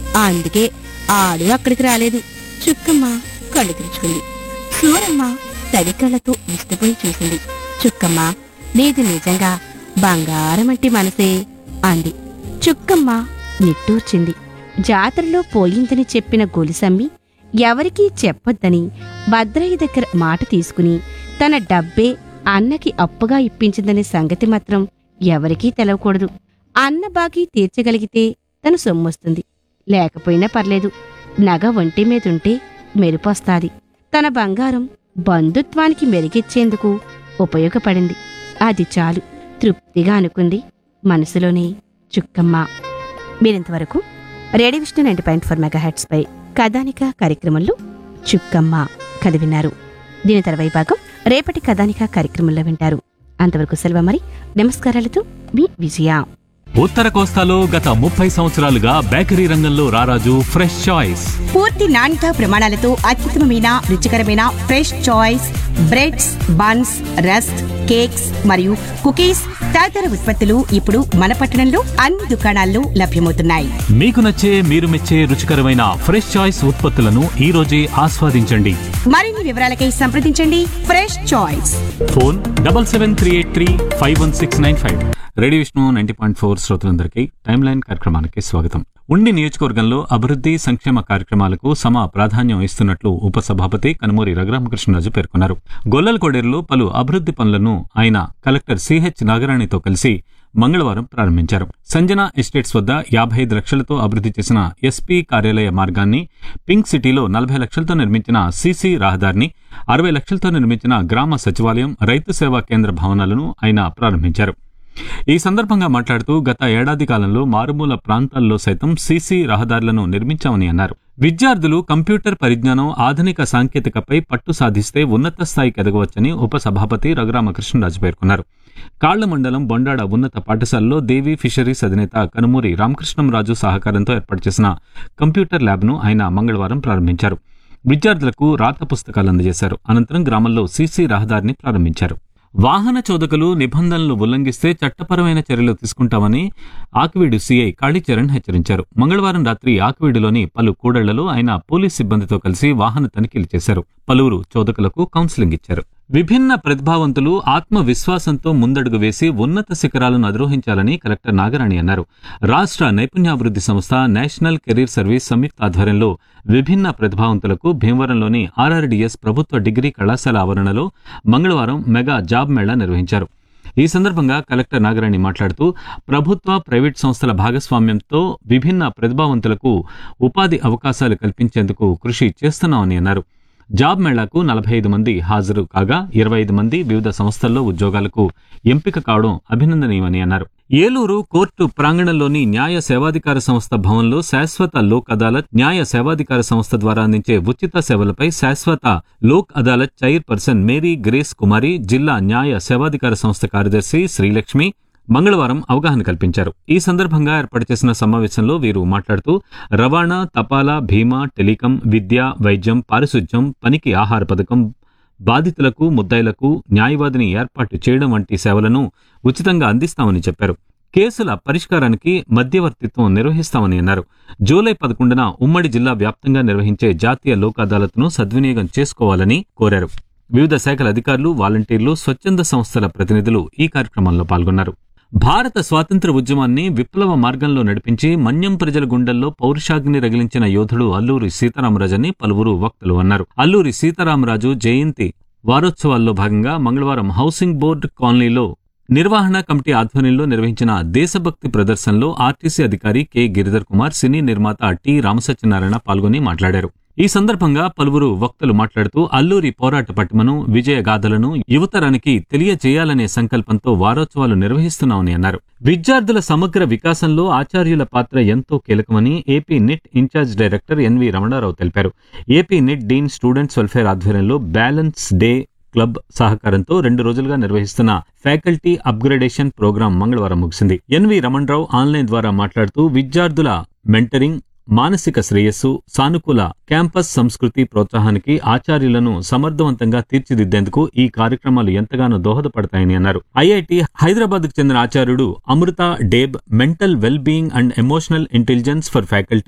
అందుకే ఆడు అక్కడికి రాలేదు చుక్కమ్మ కళ్ళు తెరుచుకుంది సూరమ్మ తడి కళ్ళతో ఇష్టపోయి చూసింది చుక్కమ్మ నీది నిజంగా బంగారం వంటి మనసే అంది చుక్కమ్మ నిట్టూర్చింది జాతరలో పోయిందని చెప్పిన గొలుసమ్మి ఎవరికీ చెప్పొద్దని భద్రయ్య దగ్గర మాట తీసుకుని తన డబ్బే అన్నకి అప్పుగా ఇప్పించిందనే సంగతి మాత్రం ఎవరికీ తెలవకూడదు అన్న బాకీ తీర్చగలిగితే తను సొమ్మొస్తుంది లేకపోయినా పర్లేదు నగ ఒంటి మీదుంటే మెరుపొస్తాది తన బంగారం బంధుత్వానికి మెరుగిచ్చేందుకు ఉపయోగపడింది అది చాలు తృప్తిగా అనుకుంది మనసులోనే చుక్కమ్మ మీరింతవరకు radio Vishnu ninety point four మెగా పై కథానిక కార్యక్రమంలో చుక్కమ్మ కథ విన్నారు దీని తర్వాయి భాగం రేపటి కథానిక కార్యక్రమంలో వింటారు అంతవరకు సెలవు మరి నమస్కారాలతో మీ విజయ ఉత్తర కోస్తాలో గత ముప్పై సంవత్సరాలుగా బేకరీ రంగంలో రారాజు ఫ్రెష్ చాయిస్ పూర్తి నాణ్యత ప్రమాణాలతో అత్యుత్తమమైన రుచికరమైన fresh choice breads buns rusk cakes మరియు కుకీస్ తదితర ఉత్పత్తులు ఇప్పుడు మన పట్టణంలో అన్ని దుకాణాల్లో లభ్యమవుతున్నాయి మీకు నచ్చే మీరు మెచ్చే రుచికరమైన ఫ్రెష్ చాయిస్ ఉత్పత్తులను ఈ రోజే ఆస్వాదించండి మరిన్ని వివరాలకై సంప్రదించండి fresh choice phone double seven three eight three five one six nine five radio Vishnu ninety point four శ్రోతలందరికీ టైమ్ లైన్ కార్యక్రమానికి స్వాగతం ఉండి నియోజకవర్గంలో అభివృద్ధి సంక్షేమ కార్యక్రమాలకు సమ ప్రాధాన్యం ఇస్తున్నట్లు ఉపసభాపతి కనుమూరి రఘురామకృష్ణరాజు పేర్కొన్నారు గొల్లలకొడేరులో పలు అభివృద్ధి పనులను ఆయన కలెక్టర్ సిహెచ్ నాగరాణితో కలిసి మంగళవారం ప్రారంభించారు సంజన ఎస్టేట్స్ వద్ద యాభై ఐదు లక్షలతో అభివృద్ధి చేసిన ఎస్పీ కార్యాలయ మార్గాన్ని పింక్ సిటీలో నలభై లక్షలతో నిర్మించిన సీసీ రహదారిని అరవై లక్షలతో నిర్మించిన గ్రామ సచివాలయం రైతు సేవా కేంద్ర భవనాలను ఆయన ప్రారంభించారు ఈ సందర్భంగా మాట్లాడుతూ గత ఏడాది కాలంలో మారుమూల ప్రాంతాల్లో సైతం సీసీ రహదారులను నిర్మించామని అన్నారు విద్యార్థులు కంప్యూటర్ పరిజ్ఞానం ఆధునిక సాంకేతికపై పట్టు సాధిస్తే ఉన్నత స్థాయికి ఎదగవచ్చని ఉపసభాపతి రఘురామకృష్ణరాజు పేర్కొన్నారు కాళ్ల మండలం బొండాడ ఉన్నత పాఠశాలలో దేవి ఫిషరీస్ అధినేత కనుమూరి రామకృష్ణంరాజు సహకారంతో ఏర్పాటు చేసిన కంప్యూటర్ ల్యాబ్ను ఆయన మంగళవారం ప్రారంభించారు విద్యార్థులకు రాత పుస్తకాలు అందజేశారు అనంతరం గ్రామంలో సీసీ రహదారిని ప్రారంభించారు వాహన చోదకులు నిబంధనలు ఉల్లంఘిస్తే చట్టపరమైన చర్యలు తీసుకుంటామని ఆకివీడు సీఐ కాళీచరణ్ హెచ్చరించారు మంగళవారం రాత్రి ఆకివీడులోని పలు కూడళ్లలో ఆయన పోలీస్ సిబ్బందితో కలిసి వాహన తనిఖీలు చేశారు పలువురు చోదకులకు కౌన్సిలింగ్ ఇచ్చారు విభిన్న ప్రతిభావంతులు ఆత్మవిశ్వాసంతో ముందడుగు వేసి ఉన్నత శిఖరాలను అధిరోహించాలని కలెక్టర్ నాగరాణి అన్నారు రాష్ట్ర నైపుణ్యాభివృద్ధి సంస్థ నేషనల్ కెరీర్ సర్వీస్ సంయుక్త ఆధ్వర్యంలో విభిన్న ప్రతిభావంతులకు భీమవరంలోని ఆర్ఆర్డీఎస్ ప్రభుత్వ డిగ్రీ కళాశాల ఆవరణలో మంగళవారం మెగా జాబ్ మేళా నిర్వహించారు ఈ సందర్భంగా కలెక్టర్ నాగరాణి మాట్లాడుతూ ప్రభుత్వ ప్రైవేట్ సంస్థల భాగస్వామ్యంతో విభిన్న ప్రతిభావంతులకు ఉపాధి అవకాశాలు కల్పించేందుకు కృషి చేస్తున్నామని అన్నారు జాబ్ మేళాకు నలభై ఐదు మంది హాజరు కాగా ఇరవై ఐదు మంది వివిధ సంస్థల్లో ఉద్యోగాలకు ఎంపిక కావడం అభినందనీయమని అన్నారు ఏలూరు కోర్టు ప్రాంగణంలోని న్యాయ సేవాధికార సంస్థ భవన్లో శాశ్వత లోక్ అదాలత్ న్యాయ సేవాధికార సంస్థ ద్వారా అందించే ఉచిత సేవలపై శాశ్వత Lok Adalat chairperson Mary Grace Kumari జిల్లా న్యాయ సేవాధికార సంస్థ కార్యదర్శి శ్రీలక్ష్మి మంగళవారం అవగాహన కల్పించారు ఈ సందర్భంగా ఏర్పాటు చేసిన సమావేశంలో వీరు మాట్లాడుతూ రవాణా తపాలా భీమా టెలికాం విద్య వైద్యం పారిశుధ్యం పనికి ఆహార పథకం బాధితులకు ముద్దాయిలకు న్యాయవాదిని ఏర్పాటు చేయడం వంటి సేవలను ఉచితంగా అందిస్తామని చెప్పారు కేసుల పరిష్కారానికి మధ్యవర్తిత్వం నిర్వహిస్తామని అన్నారు జూలై పదకొండున ఉమ్మడి జిల్లా వ్యాప్తంగా నిర్వహించే జాతీయ లోక్ అదాలత్ను సద్వినియోగం చేసుకోవాలని కోరారు వివిధ శాఖల అధికారులు వాలంటీర్లు స్వచ్ఛంద సంస్థల ప్రతినిధులు ఈ కార్యక్రమంలో పాల్గొన్నారు భారత స్వాతంత్ర ఉద్యమాన్ని విప్లవ మార్గంలో నడిపించి మన్యం ప్రజల గుండెల్లో పౌరుషాగ్ని రగిలించిన యోధుడు అల్లూరి సీతారామరాజని పలువురు వక్తలు అన్నారు అల్లూరి సీతారామరాజు జయంతి వారోత్సవాల్లో భాగంగా మంగళవారం హౌసింగ్ బోర్డు కాలనీలో నిర్వహణ కమిటీ ఆధ్వర్యంలో నిర్వహించిన దేశభక్తి ప్రదర్శనలో ఆర్టీసీ అధికారి కె గిరిధర్ కుమార్ సినీ నిర్మాత టి రామసత్యనారాయణ పాల్గొని మాట్లాడారు ఈ సందర్భంగా పలువురు వక్తలు మాట్లాడుతూ అల్లూరి పోరాట పటిమను విజయ గాథలను యువతరానికి తెలియజేయాలనే సంకల్పంతో వారోత్సవాలు నిర్వహిస్తున్నామని అన్నారు విద్యార్థుల సమగ్ర వికాసంలో ఆచార్యుల పాత్ర ఎంతో కీలకమని AP NIT in charge director N V Ramanarao తెలిపారు AP NIT dean students welfare ఆధ్వర్యంలో బ్యాలెన్స్ డే క్లబ్ సహకారంతో రెండు రోజులుగా నిర్వహిస్తున్న ఫ్యాకల్టీ అప్గ్రేడేషన్ ప్రోగ్రాం మంగళవారం ముగిసింది ఎన్వి రమణరావు ఆన్లైన్ ద్వారా మాట్లాడుతూ విద్యార్థుల మెంటరింగ్ మానసిక శ్రేయస్సు సానుకూల క్యాంపస్ సంస్కృతి ప్రోత్సాహానికి ఆచార్యులను సమర్థవంతంగా తీర్చిదిద్దేందుకు ఈ కార్యక్రమాలు ఎంతగానో దోహదపడతాయని అన్నారు ఐఐటి హైదరాబాద్ కు చెందిన ఆచార్యుడు Amrita Deb mental wellbeing and emotional intelligence for faculty